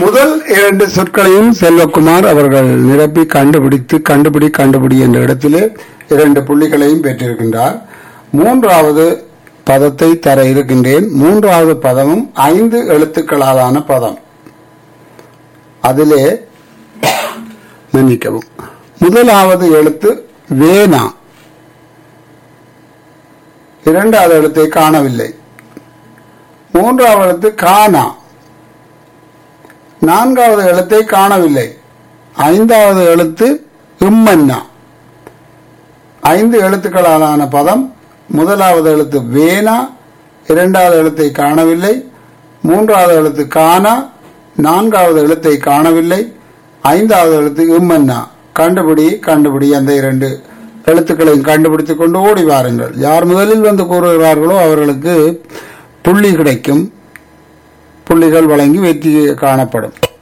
முதல் இரண்டு சொற்களையும் செல்வகுமார் அவர்கள் நிரப்பி கண்டுபிடித்து கண்டுபிடி கண்டுபிடி என்ற இடத்திலே இரண்டு புள்ளிகளையும் பெற்றிருக்கின்றார் மூன்றாவது பதத்தை தர இருக்கின்றேன் மூன்றாவது பதமும் ஐந்து எழுத்துக்களாலான பதம் அதிலே மன்னிக்கவும் முதலாவது எழுத்து வேணா இரண்டாவது எழுத்தை காணவில்லை மூன்றாவது எழுத்து காணா நான்காவது எழுத்தை காணவில்லை ஐந்தாவது எழுத்து இம்மன்னா ஐந்து எழுத்துக்களாலான பதம் முதலாவது எழுத்து வேணா இரண்டாவது எழுத்தை காணவில்லை மூன்றாவது எழுத்து காணா நான்காவது எழுத்தை காணவில்லை ஐந்தாவது எழுத்து இம்மன்னா கண்டுபிடி கண்டுபிடி அந்த இரண்டு எழுத்துக்களையும் கண்டுபிடித்துக் கொண்டு ஓடி வாருங்கள் யார் முதலில் வந்து கூறுகிறார்களோ அவர்களுக்கு புள்ளி கிடைக்கும் புள்ளிகள் வழங்கி வெற்றி காணப்படும்